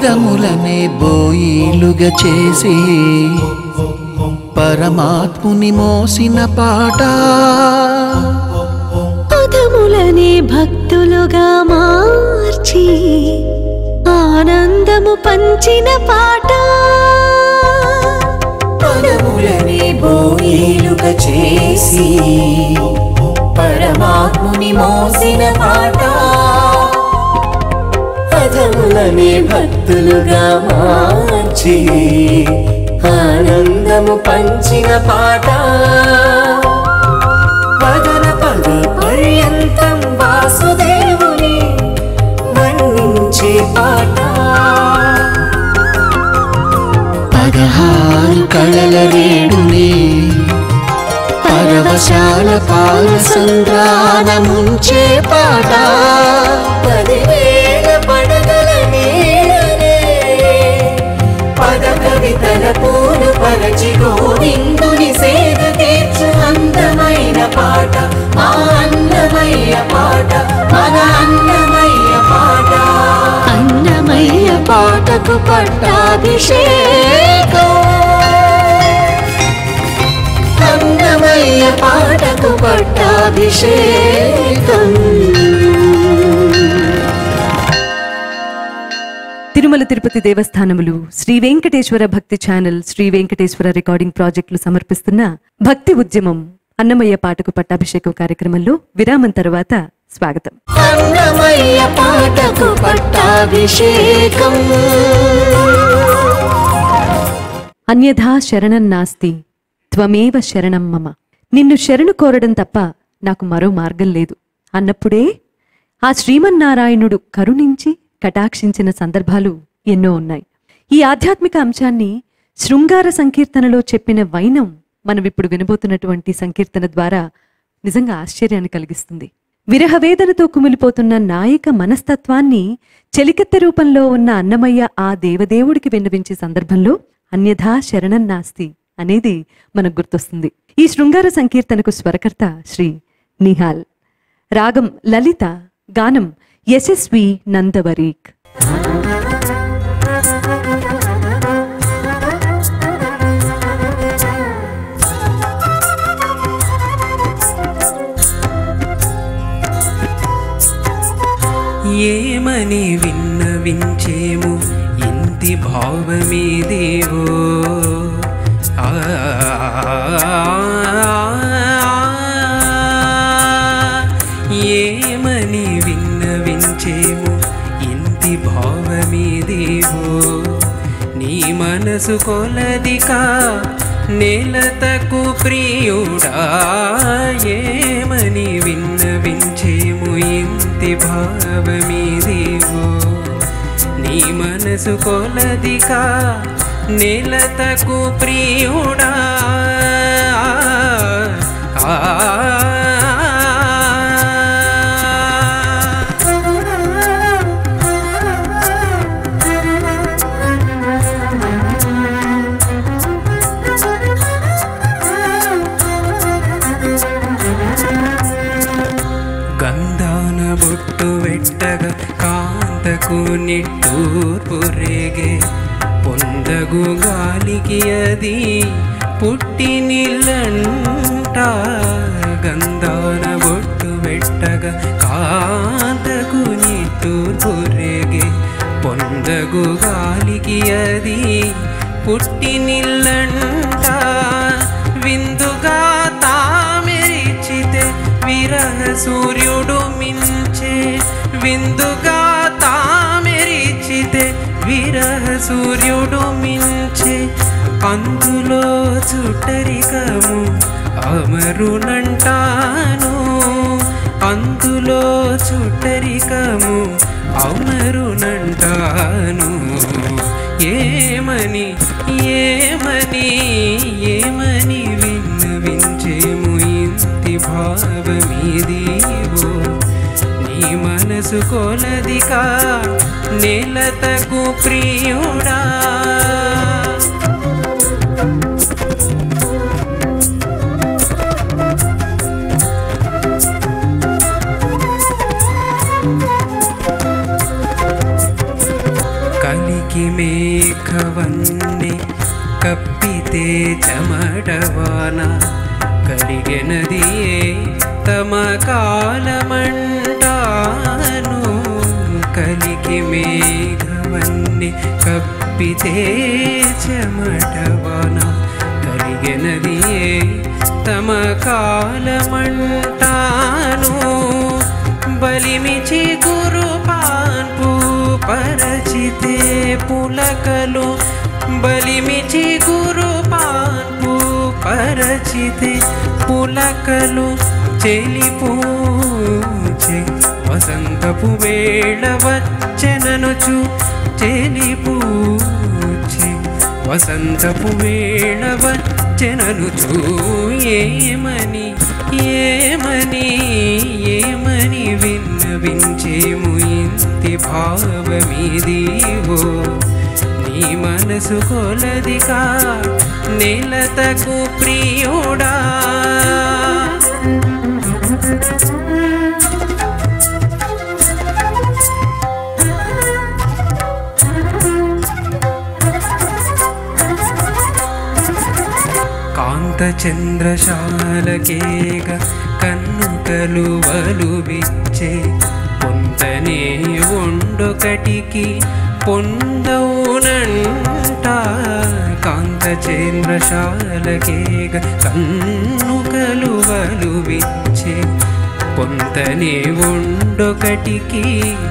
పదములనే బోయిలుగా చేసి పరమాత్ముని మోసిన పాట పదములనే భక్తులుగా మార్చి ఆనందము పంచిన పాట పదములనే బోయిలుగా చేసి పరమాత్ముని మోసిన పాట పదములనే భక్తులుగా మార్చి ఆనందము పంచిన పాట పదన పద పర్యంతం వాసుదేవుని వర్ణించే పాట పదహారు కళల రేడుని పరవశాల పాల సంద్రాన ముంచే పాట పదివేల పడగల నీడనే పద కవితల పూలు పరచి గోవిందుని సేద తీర్చు అందమైన పాట మా అన్నమయ్య పాట మన అన్నమయ్య పాట అన్నమయ్య పాటకు పట్టాభిషేకం అన్నమయ్య పాటకు పట్టాభిషేకం తిరుమల తిరుపతి దేవస్థానములు శ్రీ వెంకటేశ్వర భక్తి ఛానల్ శ్రీ వెంకటేశ్వర రికార్డింగ్ ప్రాజెక్టులు సమర్పిస్తున్న భక్తి ఉద్యమం అన్నమయ్య పాటకు పట్టాభిషేకం కార్యక్రమంలో విరామం తర్వాత స్వాగతం అన్నమయ్య పాటకు పట్టాభిషేకం అన్యథా శరణం నాస్తి త్వమేవ శరణం మమ నిన్ను శరణు కోరడం తప్ప నాకు మరో మార్గం లేదు అన్నప్పుడే ఆ శ్రీమన్నారాయణుడు కరుణించి కటాక్షించిన సందర్భాలు ఎన్నో ఉన్నాయి ఈ ఆధ్యాత్మిక అంశాన్ని శృంగార సంకీర్తనలో చెప్పిన వైనం మనం ఇప్పుడు వినబోతున్నటువంటి సంకీర్తన ద్వారా నిజంగా ఆశ్చర్యాన్ని కలిగిస్తుంది విరహవేదనతో కుమిలిపోతున్న నాయక మనస్తత్వాన్ని చెలికత్తె రూపంలో ఉన్న అన్నమయ్య ఆ దేవదేవుడికి విన్నవించే సందర్భంలో అన్యథా శరణం నాస్తి అనేది మనకు గుర్తొస్తుంది ఈ శృంగార సంకీర్తనకు స్వరకర్త శ్రీ నిహాల్ రాగం లలిత గానం యశస్వి నందవరీక్ ఏమని విన్నవించేము ఇంటి భావమేదేవో ఆ, ఏమని విన్నవించేము ఇంటి భావమేదేవో నీ మనసు కొలదికా నేలతకు ప్రియుడా ఏమని విన్నవించేము ఇంటి భావమీదేవో నీ మనసు కొలదికా నేలతకు ప్రియుడా ఆ గంధాన బొట్టు వెట్టగా కాంతకు నిట్టూర్పు రేగే పొందగు గాలికి అది పుట్టి నిల్లంట గంధాన బొట్టు వెట్టగా కాంతకు నిట్టూర్పు రేగే పొందగు గాలికి అది పుట్టి నిల్లంట విందుగా తామెరిచితే విరహ సూర్యుడు మించే విందుగా తామెరిచితే విరహ సూర్యుడు మించే అందులో చుట్టరికము అమరునంటాను అందులో చుట్టరికము అమరునంటాను ఏమని ఏమని ఏమని విన్నవించేము ఇంటి భావమీదీవో నీ మనసు కొలదిగా నేలతకు ప్రియుడా కలికి కలికి మేఘవన్నే కప్పితే చెమటవాన కలిగెనది తమ కాలమంటాను కలికి మేఘవన్నే కప్పితే చెమటవాన కలిగెనది తమ కాలమంటాను బలిమిచి గురు పాన్పు పరచితే పులకలు బలిమిచి గురు పాన్పు పరచితే పులకలు చెలిపూచే వసంతపు వేళ వచ్చెననుచు చెలిపూచే వసంతపు వేళ వచ్చెననుచు ఏమని ఏమని ఏమని విన్నవించేము ఇంతి భావమిదివో నీ మనసు కొలదిగా నేలతకు ప్రియుడా కాంత చంద్రశాలకేగ కన్ను కలువలు విచ్చే పొంతనే ఒండొకటికి పొందవునంట కాంత చంద్రశాలకేగ కన్ను కలువలు విచ్చే పొంతనే ఒండొకటికి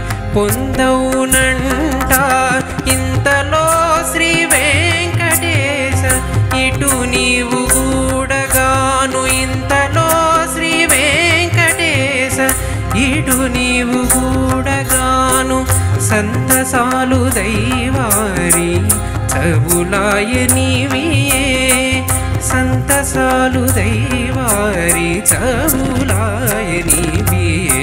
పొందవునంట ఇంతలో శ్రీ వెంకటేశ ఇటు నీవు కూడగాను ఇంతలో శ్రీ వెంకటేశ ఇటు నీవు కూడగాను సంతసాలు దైవారి చవులాయ నీవియే సంతసాలు దైవారి చవులాయ నీవియే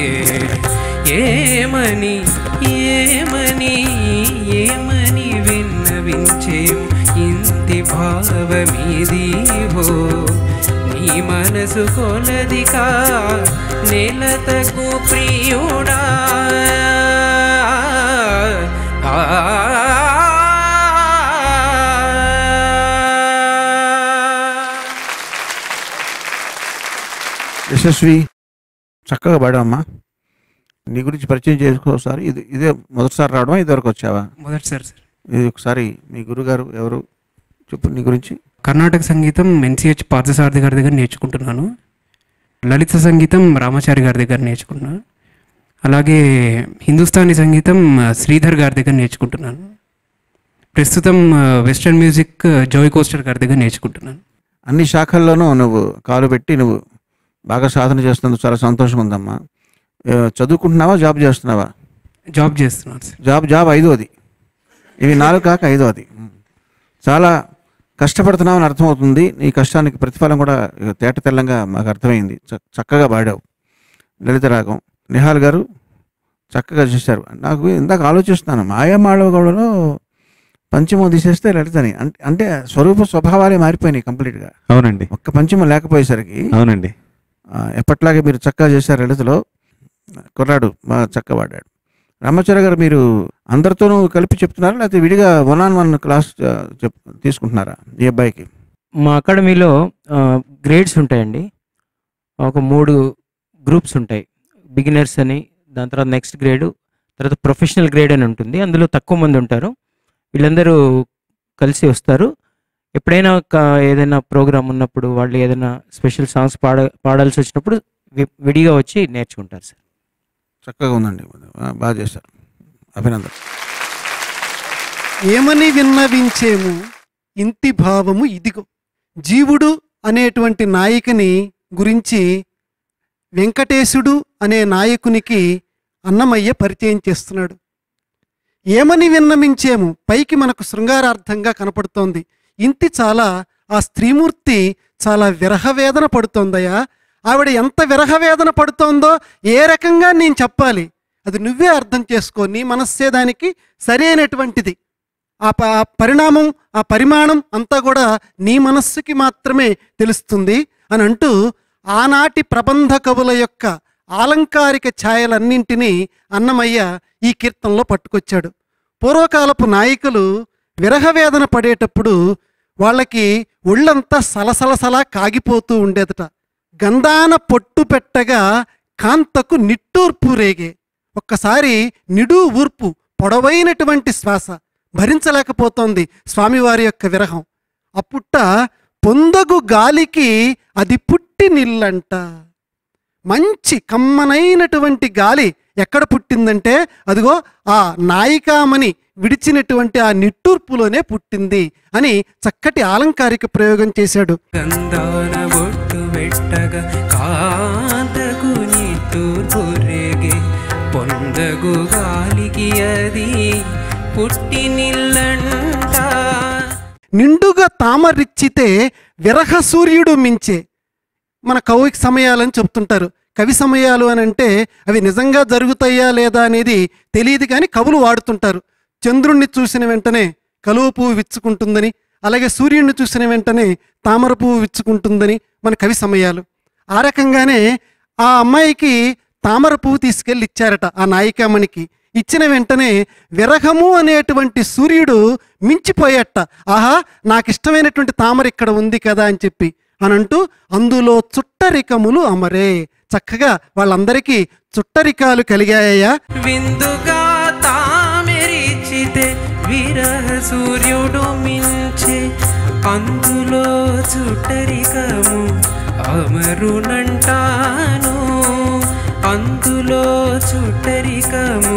ఏమని ఏమని ఏమని విన్నవించేం ఇంతి భావమిదివో నీ మనసు కొలదిగా నేలతకు ప్రియుడా యశస్వి చక్కగా పాడావమ్మా నీ గురించి పరిచయం చేసుకోసారి ఇది ఇదే మొదటిసారి రావడమా ఇదివరకు వచ్చావా మొదటిసారి సార్ ఇది ఒకసారి మీ గురుగారు ఎవరు చెప్పు నీ గురించి కర్ణాటక సంగీతం ఎన్సిహెచ్ పార్థసారథి గారి దగ్గర నేర్చుకుంటున్నాను లలిత సంగీతం రామాచారి గారి దగ్గర నేర్చుకున్నాను అలాగే హిందుస్థానీ సంగీతం ఆ, శ్రీధర్ గారి దగ్గర నేర్చుకుంటున్నాను ప్రస్తుతం ఆ, వెస్టర్న్ మ్యూజిక్ ఆ, జోయ్ కోస్టర్ గారి దగ్గర నేర్చుకుంటున్నాను అన్ని శాఖల్లోనూ నువ్వు కాలు పెట్టి నువ్వు బాగా సాధన చేస్తున్నందుకు చాలా సంతోషం ఉందమ్మా ఏ, చదువుకుంటున్నావా జాబ్ చేస్తున్నావా జాబ్ చేస్తున్నాను సార్ జాబ్ జాబ్ ఐదోది ఇవి నాలుగు కాక ఐదోది చాలా కష్టపడుతున్నావని అర్థమవుతుంది నీ కష్టానికి ప్రతిఫలం కూడా ఇక తేట తెల్లంగా మాకు అర్థమైంది చ- చక్కగా పాడావు లలిత రాగం నిహాల్ గారు చక్కగా చేశారు నాకు ఇందాక ఆలోచిస్తున్నాను మాయామాళవగౌడలో పంచమం తీసేస్తే లలితని అంటే అంటే స్వరూప స్వభావాలే మారిపోయినాయి కంప్లీట్గా అవునండి ఒక్క పంచమం లేకపోయేసరికి అవునండి ఆ, ఎప్పట్లాగే మీరు చక్కగా చేశారు లలితలో కుర్రాడు బాగా చక్కగా పాడాడు రామాచార్య గారు మీరు అందరితోనూ కలిపి చెప్తున్నారా లేకపోతే విడిగా వన్ ఆన్ వన్ క్లాస్ ఆ, చెప్ తీసుకుంటున్నారా ఈ అబ్బాయికి మా అకాడమీలో గ్రేడ్స్ ఉంటాయండి ఒక మూడు గ్రూప్స్ ఉంటాయి బిగినర్స్ అని దాని తర్వాత నెక్స్ట్ గ్రేడ్ తర్వాత ప్రొఫెషనల్ గ్రేడ్ అని ఉంటుంది అందులో తక్కువ మంది ఉంటారు వీళ్ళందరూ కలిసి వస్తారు ఎప్పుడైనా ఒక ఏదైనా ప్రోగ్రామ్ ఉన్నప్పుడు వాళ్ళు ఏదైనా స్పెషల్ సాంగ్స్ పాడ పాడాల్సి వచ్చినప్పుడు వి- విడిగా వచ్చి నేర్చుకుంటారు సార్ చక్కగా ఉందండి ఆ, బాగా చేశారు అభినందన ఏమని విన్నవించేము ఇంటి భావము ఇదిగో జీవుడు అనేటువంటి నాయకుని గురించి వెంకటేశుడు అనే నాయకునికి అన్నమయ్య పరిచయం చేస్తున్నాడు ఏమని విన్నవించేము పైకి మనకు శృంగారార్థంగా కనపడుతోంది ఇంటి చాలా ఆ స్త్రీమూర్తి చాలా విరహవేదన పడుతోందయ్యా ఆవిడ ఎంత విరహవేదన పడుతోందో ఏ రకంగా నేను చెప్పాలి అది నువ్వే అర్థం చేసుకో నీ మనస్సే దానికి సరైనటువంటిది ఆ ప ఆ పరిణామం ఆ పరిమాణం అంతా కూడా నీ మనస్సుకి మాత్రమే తెలుస్తుంది అని అంటూ ఆనాటి ప్రబంధ కవుల యొక్క ఆలంకారిక ఛాయలన్నింటినీ అన్నమయ్య ఈ కీర్తనలో పట్టుకొచ్చాడు పూర్వకాలపు నాయకులు విరహవేదన పడేటప్పుడు వాళ్ళకి ఒళ్ళంతా సలసలసలా కాగిపోతూ ఉండేదట గంధాన పొట్టు పెట్టగా కాంతకు నిట్టూర్పు రేగే ఒక్కసారి నిడు ఊర్పు పొడవైనటువంటి శ్వాస భరించలేకపోతోంది స్వామివారి యొక్క విరహం అప్పుట్ట పొందగు గాలికి అది పుట్టి నిల్లంట మంచి కమ్మనైనటువంటి గాలి ఎక్కడ పుట్టిందంటే అదిగో ఆ నాయికామని విడిచినటువంటి ఆ నిట్టూర్పులోనే పుట్టింది అని చక్కటి ఆలంకారిక ప్రయోగం చేశాడు గంధాన బొట్టు పెట్టగా కాంతకు నిట్టూర్పు రేగే పొందగు గాలికి అది పుట్టి నిల్లంట నిండుగా తామరిచ్చితే విరహ సూర్యుడు మించే మన కవి సమయాలని చెప్తుంటారు కవి సమయాలు అని అంటే అవి నిజంగా జరుగుతాయా లేదా అనేది తెలియదు కానీ కవులు వాడుతుంటారు చంద్రుణ్ణి చూసిన వెంటనే కలువ పువ్వు విచ్చుకుంటుందని అలాగే సూర్యుడిని చూసిన వెంటనే తామర పువ్వు విచ్చుకుంటుందని మన కవి సమయాలు ఆ రకంగానే ఆ అమ్మాయికి తామర పువ్వు తీసుకెళ్ళి ఇచ్చారట ఆ నాయికామణికి ఇచ్చిన వెంటనే విరహము అనేటువంటి సూర్యుడు మించిపోయట ఆహా నాకు ఇష్టమైనటువంటి తామర ఇక్కడ ఉంది కదా అని చెప్పి అని అంటూ అందులో చుట్టరికములు అమరే చక్కగా వాళ్ళందరికీ చుట్టరికాలు కలిగాయ్యా విందుగా తామెరిచితే విరహ సూర్యుడు మించే అందులో చుట్టరికము అమరునంటాను అందులో చుట్టరికము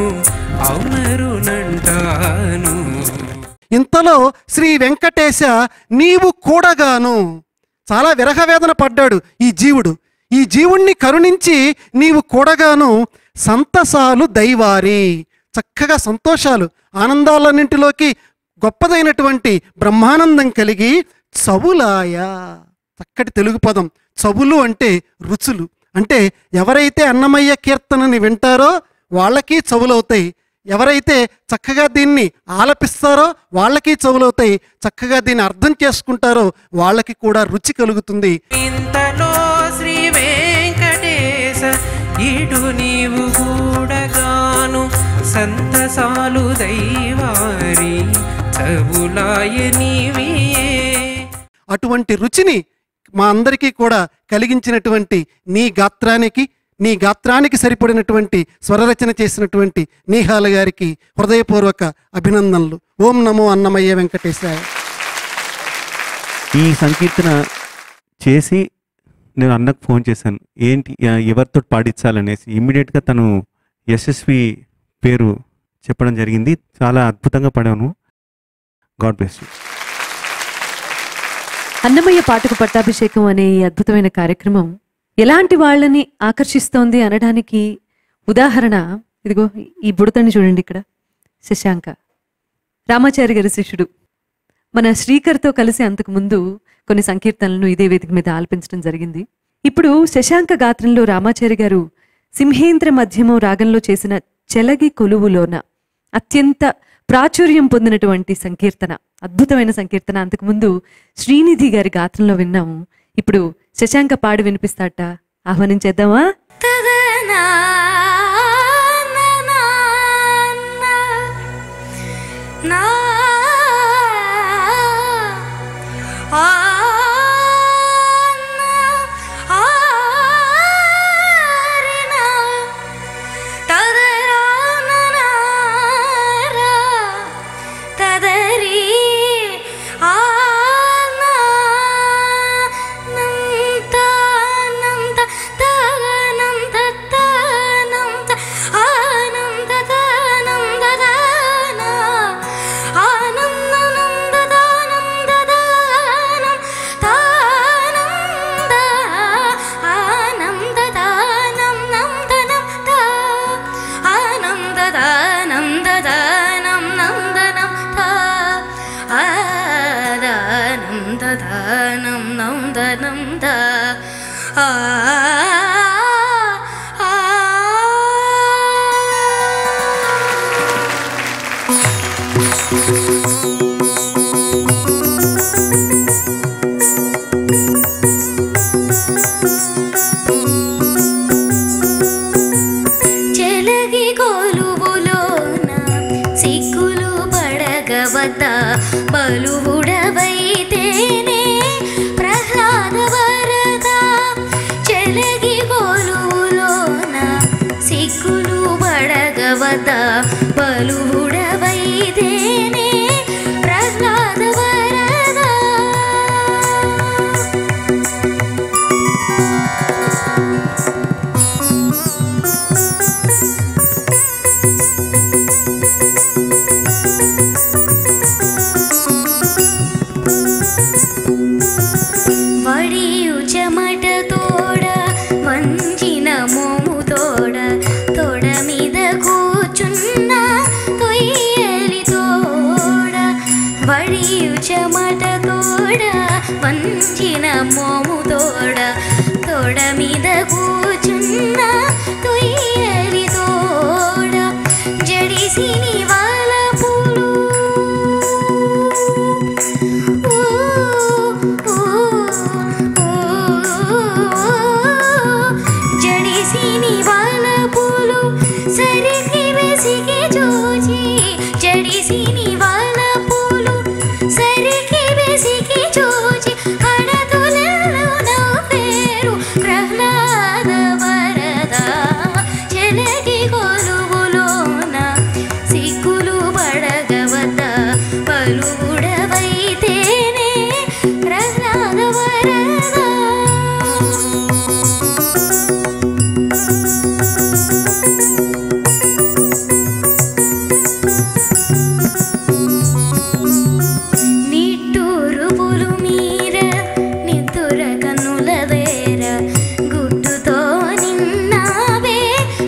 అమరునంటాను ఇంతలో శ్రీ వెంకటేశ నీవు కూడగాను చాలా విరహవేదన పడ్డాడు ఈ జీవుడు ఈ జీవుణ్ణి కరుణించి నీవు కూడగాను సంతసాలు దైవారి చక్కగా సంతోషాలు ఆనందాలన్నింటిలోకి గొప్పదైనటువంటి బ్రహ్మానందం కలిగి చవులాయ చక్కటి తెలుగు పదం చవులు అంటే రుచులు అంటే ఎవరైతే అన్నమయ్య కీర్తనని వింటారో వాళ్ళకి చవులవుతాయి ఎవరైతే చక్కగా దీన్ని ఆలపిస్తారో వాళ్ళకి చవులవుతాయి చక్కగా దీన్ని అర్థం చేసుకుంటారో వాళ్ళకి కూడా రుచి కలుగుతుంది ఇంతలో శ్రీ వెంకటేశ ఇటు నీవు కూడగాను సంతసాలు దైవారి చవులాయ నీవియే అటువంటి రుచిని మా అందరికీ కూడా కలిగించినటువంటి నీ గాత్రానికి నీ గాత్రానికి సరిపడినటువంటి స్వరరచన చేసినటువంటి నీహాల గారికి హృదయపూర్వక అభినందనలు ఓం నమో అన్నమయ్య వెంకటేశాయ ఈ సంకీర్తన చేసి నేను అన్నకు ఫోన్ చేశాను ఏంటి ఎ- ఎవరితో పాడించాలనేసి ఇమ్మీడియట్గా తను యశస్వి పేరు చెప్పడం జరిగింది చాలా అద్భుతంగా పాడాను గాడ్ బ్లెస్ యూ అన్నమయ్య పాటకు పట్టాభిషేకం అనే ఈ అద్భుతమైన కార్యక్రమం ఎలాంటి వాళ్ళని ఆకర్షిస్తోంది అనడానికి ఉదాహరణ ఇదిగో ఈ బుడతని చూడండి ఇక్కడ శశాంక రామాచారి గారి శిష్యుడు మన శ్రీకర్తో కలిసి అంతకు ముందు కొన్ని సంకీర్తనలను ఇదే వేదిక మీద ఆలపించడం జరిగింది ఇప్పుడు శశాంక గాత్రంలో రామాచారి గారు సింహేంద్ర మధ్యమం రాగంలో చేసిన చెలగి కొలువులోన అత్యంత ప్రాచుర్యం పొందినటువంటి సంకీర్తన అద్భుతమైన సంకీర్తన అంతకుముందు శ్రీనిధి గారి గాత్రంలో విన్నాము ఇప్పుడు శశాంక పాడి వినిపిస్తాట ఆహ్వానించేద్దామా తదనా నా ఆ ఆ రినా తదరా తదరి ఆ నంత నంత తనంత తనంత ఆనంద తనంద దాన ఆనంద నంద దానంద దానం తానంద ఆనంద దానం నందనం తా ఆనంద దానం దదానం నందనం తా ఆదానం దదానం నందనం దా ఆ ఆ చెలగి కొలువులోన సిగ్గులు బలువుడవైతేనే ప్రహ్లాద వరద చెలగి గోలులోన సిగ్గులు బడగవద బలువుడవైతేనే ప్రహ్లాద వరద వడియు చెమట తోడ వంచిన మోము తోడ తోడ మీద కూర్చున్న తొయ్యలి తోడ వడియు చెమట తోడ వంచిన మోము తోడ తోడ మీద కూర్చున్న తొయ్యలి తోడ జడిసిని వాళ్ళ పూలు జడిసిని వాళ్ళ పూలు సరికి వెసికి చూచి జడిసిని వాళ్ళ పూలు సరికి వెసికి చూచి కడతులలో నవ్వేరు ప్రహ్లాద వరద చెలకి కొలువులోన సిగ్గులు పడగవత పలువుడవైతేనే ప్రహ్లాద వరద నిట్టూరుపులు మీర నిద్దుర కన్నుల వేర గుట్టుతో నిన్నావే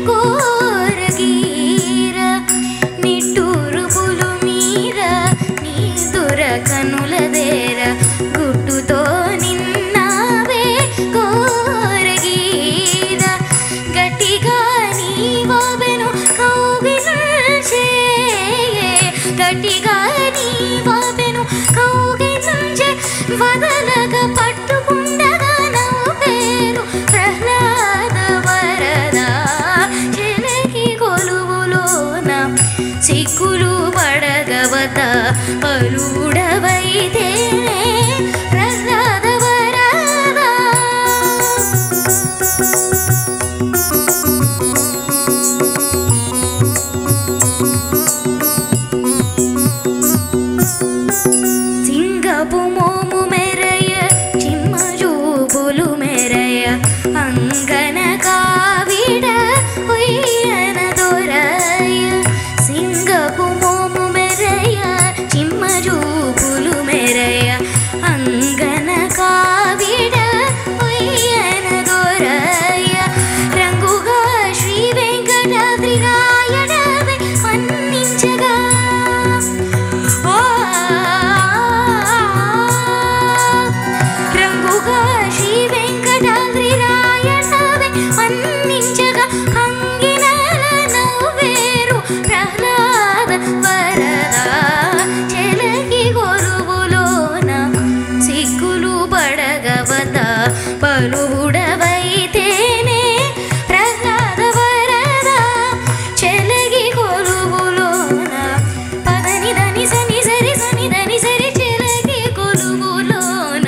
కోరగీర నిట్టూరుపులు మీర నిద్దుర కన్నుల వేర గుట్టుతో నిన్నావే కోరగీర గట్టిగా నీవెను కౌగిలించే గట్టిగా నీవెను కౌగిలించే వదలగ పట్టుకుండగా నవ్వేరు ప్రహ్లాద వరద చెలకి కొలువులోన సిగ్గులు పడగవత పలుడవైతేనే ప్రహ్లాద వరద సింగపు మోము మెరయ చిమ్మజూబులు మెరయ అంగన కావిడ ఉయ్యన దొరయ సింగపు మోము మెరయ చిమ్మజూబులు మెరయ అంగన కావిడ ఉయ్యన దొరయ రంగుగా శ్రీ వెంకటాద్రిగాయడవే మన్నించగా రంగుగా శ్రీ వెంకటాద్రి రాయణవే మన్నించగా అంగినల నవ్వేరు ప్రహ్లాద వరద చెలకి గొరువులోన సిగ్గులు పడగవత పలువుడవైతేనే ప్రహ్లాద వరద చెలగి కొలువులోన పదని దని సని సరి సని దని సరి చెలగి కొలువులోన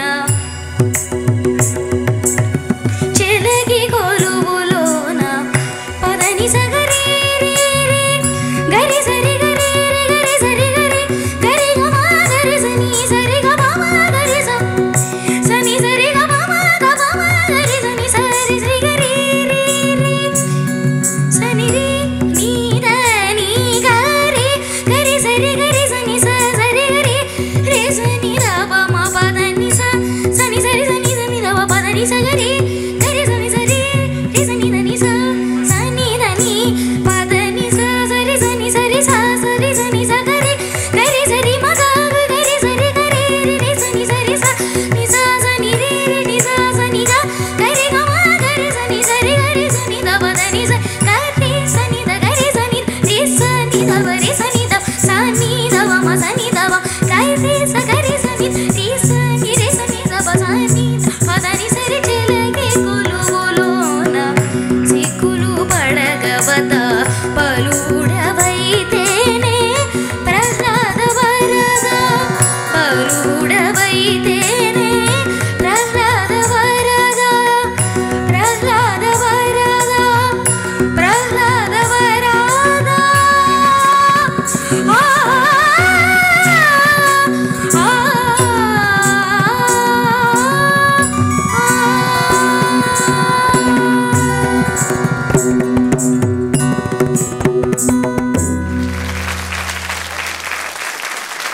చెలగి కొలువులోన పదని సగరి రి రి గరి సరి గరి రి గరి సరి గరి గరి గమ గరి సని సరి గమ గరి స సని సరి గమ గమ గరి సని సరి శ్రీ గరి రి రి సని రి నీ ద నీ గరి గరి సరి గరి సని స సరి గరి రే సని ద ప మ ప ద ని స సని సరి సని సని ద ప ప ద ని స గరి గరి సని సరి రి సని ద ని స సని ద ని ప ద ని స సరి సని సరి స సరి సని స గరి గరి సరి మ గ గ గరి సరి గరి రి రి సని సరి స ని స సని రి రి ని స సని గ గరి గ మ గరి సని సరి గరి సని ద ప ద ని స గరి సని ద గరి సని రి సని ద ప రి సని ద సని ద వ మ సని ద వ గరి స గరి సని రి సని రి సని ద ప సని ద ప ద ని సరి చెలగి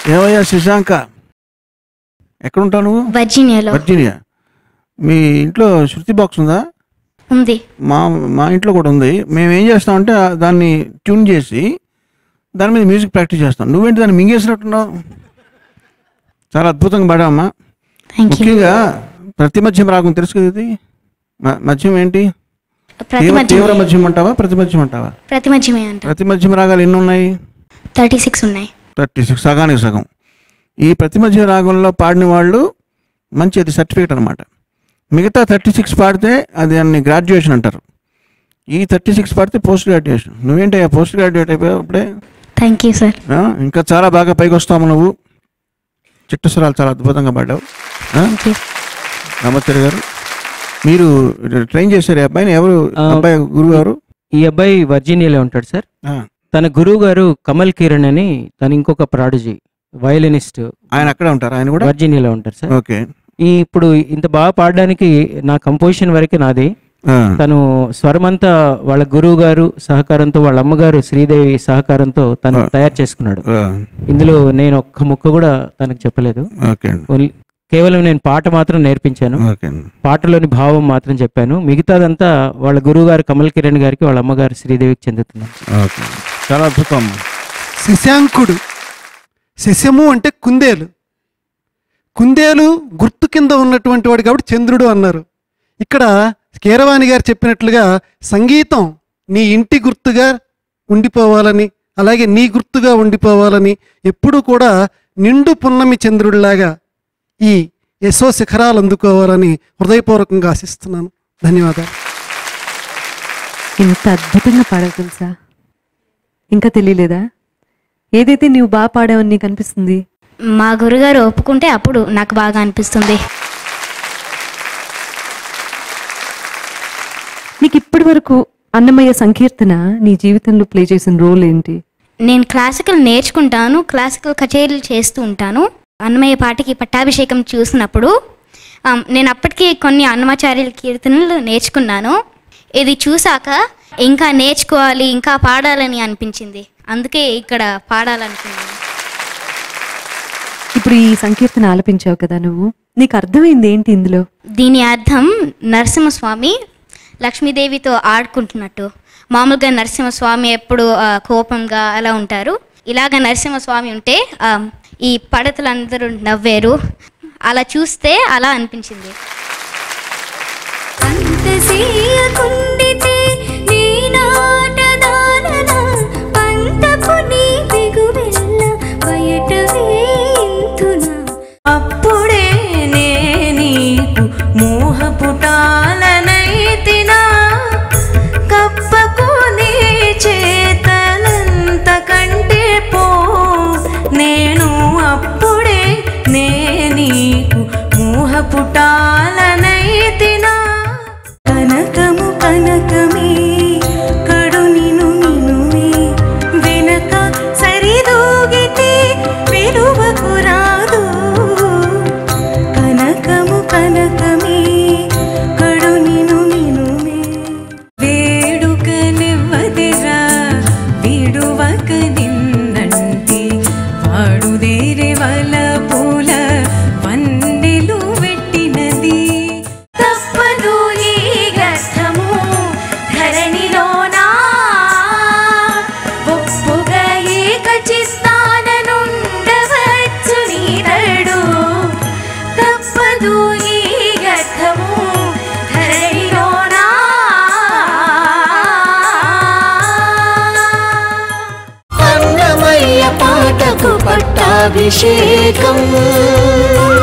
ఏమయ్యా శశాంక ఎక్కడ ఉంటావు నువ్వు వర్జీనియాలో వర్జీనియా మీ ఇంట్లో శృతి బాక్స్ ఉందా ఉంది మా మా ఇంట్లో కూడా ఉంది మేము ఏం చేస్తామంటే ఆ దాన్ని ట్యూన్ చేసి దాని మీద మ్యూజిక్ ప్రాక్టీస్ చేస్తాం నువ్వేంటి దాన్ని మింగేసినట్టున్నావు చాలా అద్భుతంగా పాడావమ్మా థ్యాంక్ యూ ముఖ్యంగా ప్రతి మధ్యం రాగం తెలుసు కదా ఇది మ- మధ్యం ఏంటి ప్రతి తీవ్ర తీవ్ర మధ్యమే మధ్యం అంటావా ప్రతి మధ్యం అంటావా ప్రతి మధ్యమే అంట ప్రతి మధ్యం రాగాలు ఎన్ని ఉన్నాయి థర్టీ సిక్స్ ఉన్నాయి థర్టీ సిక్స్ సగానికి సగం ఈ ప్రతి మధ్య రాగంలో పాడిన వాళ్ళు మంచి అది సర్టిఫికేట్ అనమాట మిగతా థర్టీ సిక్స్ పాడితే అది దాన్ని గ్రాడ్యుయేషన్ అంటారు ఈ థర్టీ సిక్స్ పాడితే పోస్ట్ గ్రాడ్యుయేషన్ నువ్వేంటి పోస్ట్ గ్రాడ్యుయేట్ అయిపోయావు అప్పుడే థ్యాంక్ యూ సార్ ఆ? ఇంకా చాలా బాగా పైకి వస్తాము నువ్వు చిట్టస్వరాలు చాలా అద్భుతంగా పాడావు ఆ? థ్యాంక్ యూ రామచరి గారు మీరు ట్రైన్ చేశారు ఈ అబ్బాయిని ఎవరు ఆ, అబ్బాయి గురువు ఎవరు ఈ అబ్బాయి వర్జీనియాలో ఉంటాడు సార్ ఆ. తన గురువు గారు కమల్ కిరణ్ అని తన ఇంకొక ప్రాడజీ వయలినిస్ట్ ఆయన అక్కడే ఉంటారు ఆయన కూడా వర్జీనియాలో ఉంటారు సార్ ఓకే ఈ ఇప్పుడు ఇంత బాగా పాడడానికి నా కంపోజిషన్ వరకే నాది ఆ. తను స్వరమంతా వాళ్ళ గురువు గారు సహకారంతో వాళ్ళ అమ్మగారు శ్రీదేవి సహకారంతో తను ఆ. తయారు చేసుకున్నాడు ఆ. ఇందులో నేను ఒక్క ముక్క కూడా తనకు చెప్పలేదు ఓకే అండి ఓన్లీ కేవలం నేను పాట మాత్రం నేర్పించాను ఓకే అండి పాటలోని భావం మాత్రం చెప్పాను మిగతాదంతా వాళ్ళ గురువు గారు కమల్ కిరణ్ గారికి వాళ్ళ అమ్మగారు శ్రీదేవికి చెందుతున్నాను ఓకే చాలా అద్భుతం శశాంకుడు శశము అంటే కుందేలు కుందేలు గుర్తు కింద ఉన్నటువంటి వాడు కాబట్టి చంద్రుడు అన్నారు ఇక్కడ కీరవాణి గారు చెప్పినట్లుగా సంగీతం నీ ఇంటి గుర్తుగా ఉండిపోవాలని అలాగే నీ గుర్తుగా ఉండిపోవాలని ఎప్పుడూ కూడా నిండు పున్నమి చంద్రుడిలాగా ఈ యశో శిఖరాలు అందుకోవాలని హృదయపూర్వకంగా ఆశిస్తున్నాను ధన్యవాదాలు ఇంత అద్భుతంగా పాడావు తెలుసా ఇంకా తెలియలేదా ఏదైతే నీవు బాగా పాడావని నీకు అనిపిస్తుంది మా గురుగారు ఒప్పుకుంటే అప్పుడు నాకు బాగా అనిపిస్తుంది నీకు ఇప్పటి వరకు అన్నమయ్య సంకీర్తన నీ జీవితంలో ప్లే చేసిన రోల్ ఏంటి నేను క్లాసికల్ నేర్చుకుంటాను క్లాసికల్ కచేరీలు చేస్తూ ఉంటాను అన్నమయ్య పాటకి పట్టాభిషేకం చూసినప్పుడు ఆమ్, నేను అప్పటికి కొన్ని అన్నమాచార్యుల కీర్తనలు నేర్చుకున్నాను ఇది చూసాక ఇంకా నేర్చుకోవాలి ఇంకా పాడాలని అనిపించింది అందుకే ఇక్కడ పాడాలనుకున్నాను ఇప్పుడు ఈ సంకీర్తన ఆలపించావు కదా నువ్వు నీకు అర్థమైంది ఏంటి ఇందులో దీని అర్థం నరసింహస్వామి లక్ష్మీదేవితో ఆడుకుంటున్నట్టు మామూలుగా నరసింహస్వామి ఎప్పుడు ఆ, కోపంగా అలా ఉంటారు ఇలాగ నరసింహస్వామి ఉంటే ఆ, ఈ పడతలందరూ నవ్వారు అలా చూస్తే అలా అనిపించింది అప్పుడే నే నీకు మోహపుటాలనైతినా కప్పకు నీ చేతలంత కంటే పో నేను అప్పుడే నే నీకు మోహపుటాలనైతినా కనకము కనకమే కడు నిను నినుమే వెనక సరిదూగితే విలువకు రాదు కనకము కనకమే కడు నిను నినుమే వేడుక నెవ్వదిరా విడువక నిన్నంటి వాడుదేరే వల పూల వన్నెలు వెట్టినది తప్పదు ఈ గర్థము ధరణిలోనా ఒప్పుగా ఏక చిస్తాననుండవచ్చు నీరడు తప్పదు ఈ గర్థము ధరణిలోనా అన్నమయ్య పాటకు పట్టాభిషేకం